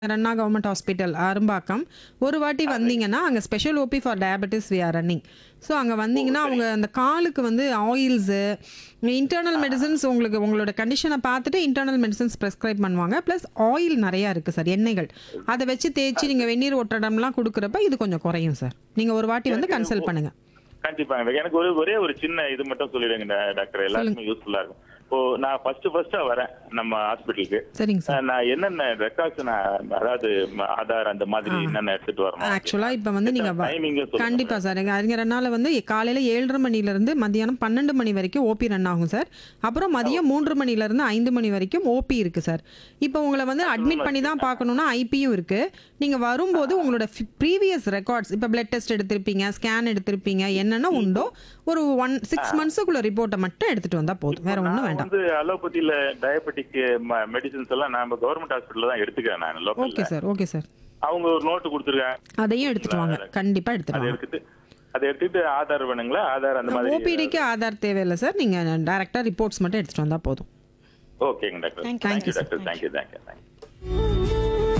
ரன்னா government hospital Arumbakkam ஒரு வாட்டி வந்தீங்கன்னா அங்கே special OP for diabetes we are running so அங்கே வந்தீங்கன்னா அவங்க அந்த காலுக்கு வந்து ஆயில்ஸு இன்டர்னல் மெடிசன்ஸ் உங்களுக்கு உங்களோட கண்டிஷனை பார்த்துட்டு இன்டர்னல் மெடிசன்ஸ் ப்ரெஸ்கிரைப் பண்ணுவாங்க ப்ளஸ் ஆயில் நிறையா இருக்குது சார் எண்ணெய்கள் அதை வச்சு தேய்ச்சி நீங்கள் வெந்நீர் ஒட்டடம்லாம் கொடுக்குறப்ப இது கொஞ்சம் குறையும் சார் நீங்கள் ஒரு வாட்டி வந்து கன்சல்ட் பண்ணுங்கள் கண்டிப்பாங்க எனக்கு ஒரு ஒரே ஒரு சின்ன இது மட்டும் சொல்லிடுங்க டா- டாக்டர் எல்லாருக்குமே யூஸ்ஃபுல்லா இருக்கும் இப்போ நான் ஃபர்ஸ்ட் ஃபர்ஸ்டா வரேன் நம்ம ஹாஸ்பிட்டலுக்கு சரிங்க சார் நான் என்னென்ன ரெக்கார்ட்ஸ் நான் அதாவது ம- ஆதார் அந்த மாதிரி என்னென்ன எடுத்துட்டு வரணும் ஆக்சுவலாக இப்போ வந்து நீங்கள் டைமிங் கண்டிப்பா சார் எங்க அறிஞரனால வந்து காலையில ஏழரை மணில இருந்து மதியானம் பன்னெண்டு மணி வரைக்கும் ஓபி ரன் ஆகும் சார் அப்புறம் மதியம் மூன்று மணில இருந்து ஐந்து மணி வரைக்கும் ஓபி இருக்கு சார் இப்போ உங்களை வந்து அட்மிட் பண்ணி தான் பார்க்கணும்னா ஐபியும் இருக்கு நீங்க வரும்போது உங்களோட ப்ரீவியஸ் ரெக்கார்ட்ஸ் இப்போ பிளட் டெஸ்ட் எடுத்திருப்பீங்க ஸ்கேன் எடுத்திருப்பீங்க என்னென்ன உண்டோ ஒரு ஒன் சிக்ஸ் மந்த்ஸுக்குள்ள ரிப்போர்ட்டை மட்டும் எடுத்துட்டு வந்தா போதும் வேற ஒன்றும் நான் வேண்டாம் வந்து அலோபதியில டயபெட்டிக் மெடிசின்ஸ் எல்லாம் நம்ம கவர்மெண்ட் ஹாஸ்பிட்டல்ல தான் எடுத்துக்கிறேன் நான் ஓகே லோக்கல்ல சார் ஓகே சார் அவங்க ஒரு நோட்டு கொடுத்துருக்காங்க அதையும் எடுத்துட்டு வாங்க கண்டிப்பா எடுத்துட்டு அதை வாங்க எடுத்துட்டு அதை எடுத்துட்டு ஆதார் வேணுங்களா ஆதார் அந்த மாதிரி ஓபிடிக்கு ஆதார் தேவையில்லை சார் நீங்க டைரக்டா ரிப்போர்ட்ஸ் மட்டும் எடுத்துட்டு வந்தா போதும் ஓகேங்க doctor Thank you, thank you sir. Doctor thank you thank you thank you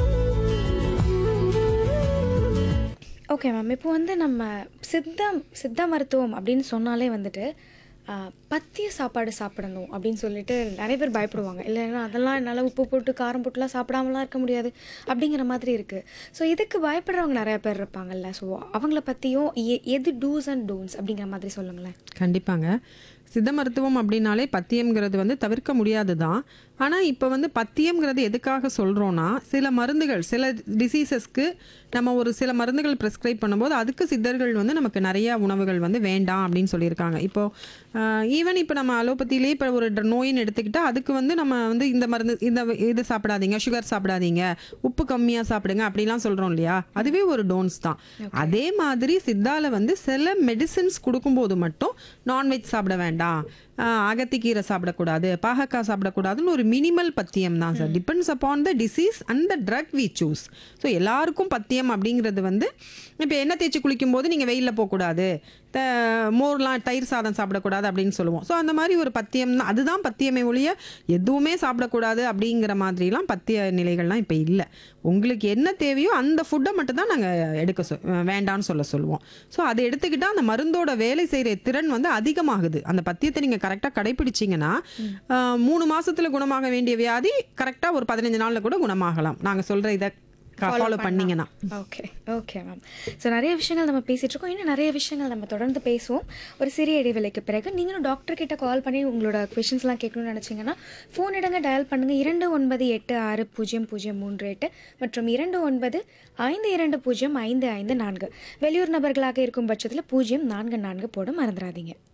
okay ma'am இப்போ வந்து நம்ம சித்த சித்த மருத்துவம் அப்படின்னு சொன்னாலே வந்துட்டு ஆ, பத்திய சாப்பாடு சாப்பிடணும் அப்படின்னு சொல்லிட்டு நிறைய பேர் பயப்படுவாங்க இல்லைன்னா அதெல்லாம் என்னால் உப்பு போட்டு காரம் போட்டுலாம் சாப்பிடாமலாம் இருக்க முடியாது அப்படிங்கிற மாதிரி இருக்குது ஸோ இதுக்கு பயப்படுறவங்க நிறைய பேர் இருப்பாங்கல்ல ஸோ அவங்கள பற்றியும் எ- எது டூஸ் அண்ட் டோன்ஸ் அப்படிங்கிற மாதிரி சொல்லுங்களேன் கண்டிப்பாங்க சித்த மருத்துவம் அப்படின்னாலே பத்தியம்ங்கிறது வந்து தவிர்க்க முடியாது தான் ஆனால் இப்போ வந்து பத்தியம்ங்கிறது எதுக்காக சொல்கிறோன்னா சில மருந்துகள் சில டிசீசஸ்க்கு நம்ம ஒரு சில மருந்துகள் ப்ரெஸ்கிரைப் பண்ணும்போது அதுக்கு சித்தர்கள் வந்து நமக்கு நிறைய உணவுகள் வந்து வேண்டாம் அப்படின்னு சொல்லியிருக்காங்க இப்போது ஈவன் இப்போ நம்ம அலோபதியிலே இப்போ ஒரு ட- நோயின்னு எடுத்துக்கிட்டால் அதுக்கு வந்து நம்ம வந்து இந்த மருந்து இந்த இது சாப்பிடாதீங்க சுகர் சாப்பிடாதீங்க உப்பு கம்மியாக சாப்பிடுங்க அப்படிலாம் சொல்கிறோம் இல்லையா அதுவே ஒரு டோன்ஸ் தான் அதே மாதிரி சித்தால வந்து சில மெடிசின்ஸ் கொடுக்கும்போது மட்டும் நான்வெஜ் சாப்பிட வேண்டாம் ஆஹ் அகத்திக்கீரை சாப்பிடக்கூடாது பாகக்காய் சாப்பிடக்கூடாதுன்னு ஒரு மினிமல் பத்தியம் தான் sir depends upon the disease and the drug we choose so எல்லாருக்கும் பத்தியம் அப்படிங்கிறது வந்து இப்போ எண்ணெய் தேய்ச்சி குளிக்கும்போது நீங்கள் வெயிலில் போகக்கூடாது த மோர்லாம் தயிர் சாதம் சாப்பிடக்கூடாது அப்படின்னு சொல்லுவோம் ஸோ அந்த மாதிரி ஒரு பத்தியம் தான் அதுதான் பத்தியமே ஒழிய எதுவுமே சாப்பிடக்கூடாது அப்படிங்கிற மாதிரிலாம் பத்திய நிலைகள்லாம் இப்போ இல்லை உங்களுக்கு என்ன தேவையோ அந்த ஃபுட்டை மட்டும் தான் நாங்கள் எடுக்க சொ வேண்டாம்னு சொல்ல சொல்லுவோம் ஸோ அதை எடுத்துக்கிட்டால் அந்த மருந்தோட வேலை செய்கிற திறன் வந்து அதிகமாகுது அந்த பத்தியத்தை நீங்கள் கரெக்டாக கடைபிடிச்சீங்கன்னா ஆஹ், மூணு மாசத்துல குணமாக வேண்டிய வியாதி கரெக்டாக ஒரு பதினஞ்சு நாளில் கூட குணமாகலாம் நாங்கள் சொல்கிற இதை ஃபாலோ பண்ணீங்கன்னா ஓகே ஓகே மேம் ஸோ நிறைய விஷயங்கள் நம்ம பேசிகிட்டு இருக்கோம் இன்னும் நிறைய விஷயங்கள் நம்ம தொடர்ந்து பேசுவோம் ஒரு சிறிய இடைவேளைக்கு பிறகு நீங்களும் டாக்டர் கிட்ட கால் பண்ணி உங்களோட கொஷின்ஸ்லாம் கேட்கணும்னு நினச்சிங்கன்னா ஃபோன் இடங்க டயல் பண்ணுங்கள் இரண்டு ஒன்பது எட்டு ஆறு பூஜ்ஜியம் பூஜ்ஜியம் மூன்று எட்டு மற்றும் இரண்டு ஒன்பது ஐந்து இரண்டு பூஜ்ஜியம் ஐந்து ஐந்து நான்கு வெளியூர் நபர்களாக இருக்கும் பட்சத்தில் பூஜ்ஜியம் நான்கு நான்கு போட மறந்துடாதீங்க